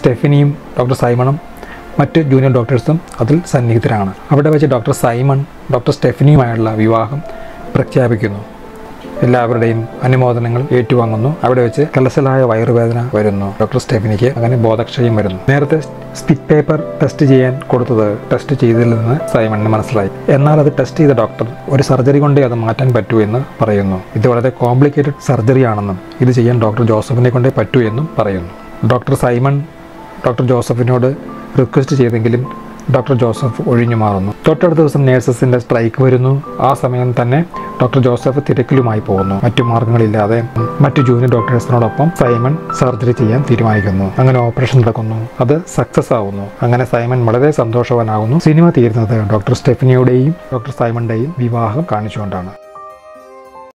സ്റ്റെഫിനിയും doctor സൈമണും മറ്റ് junior ഡോക്ടേഴ്സും അതിൽ സന്നിഹിതരാണ് അവിടെ വെച്ച് ഡോക്ടർ സൈമൺ ഡോക്ടർ സ്റ്റെഫിനിയുമായുള്ള വിവാഹം പ്രഖ്യാപിക്കുന്നു എല്ലാവരുടെയും അനുമോദനങ്ങൾ ഏറ്റുവാങ്ങുന്നു അവിടെ വെച്ച് കലശലായ വയറുവേദന വരുന്നു ഡോക്ടർ സ്റ്റെഫിനിക്ക് അങ്ങനെ ബോധക്ഷയം വരുന്നു നേരത്തെ സ്പിറ്റ് പേപ്പർ ടെസ്റ്റ് ചെയ്യാൻ കൊടുത്തത് ടെസ്റ്റ് ചെയ്തതിൽ നിന്ന് സൈമണിന് മനസ്സിലായി എന്നാൽ അത് ടെസ്റ്റ് ചെയ്ത ഡോക്ടർ ഒരു സർജറി കൊണ്ടേ അത് മാറ്റാൻ പറ്റൂ എന്ന് പറയുന്നു ഇത് വളരെ കോംപ്ലിക്കേറ്റഡ് സർജറി ആണെന്നും ഇത് ചെയ്യാൻ ഡോക്ടർ ജോസഫിനെ കൊണ്ടേ പറ്റൂ എന്നും പറയുന്നു ഡോക്ടർ സൈമൺ ഡോക്ടർ ജോസഫിനോട് റിക്വസ്റ്റ് ചെയ്തെങ്കിലും ഡോക്ടർ ജോസഫ് ഒഴിഞ്ഞു മാറുന്നു തൊട്ടടുത്ത ദിവസം നേഴ്സസിന്റെ സ്ട്രൈക്ക് വരുന്നു ആ സമയം തന്നെ ഡോക്ടർ ജോസഫ് തിരക്കിലുമായി പോകുന്നു മറ്റു മാർഗങ്ങളില്ലാതെ മറ്റു ജൂനിയർ ഡോക്ടേഴ്സിനോടൊപ്പം സൈമൺ സർജറി ചെയ്യാൻ തീരുമാനിക്കുന്നു അങ്ങനെ ഓപ്പറേഷൻ നടക്കുന്നു അത് സക്സസ് ആവുന്നു അങ്ങനെ സൈമൺ വളരെ സന്തോഷവാനാകുന്നു സിനിമ തീരുന്നത് ഡോക്ടർ സ്റ്റെഫിനിയുടെയും ഡോക്ടർ സൈമണിന്റെയും വിവാഹം കാണിച്ചുകൊണ്ടാണ്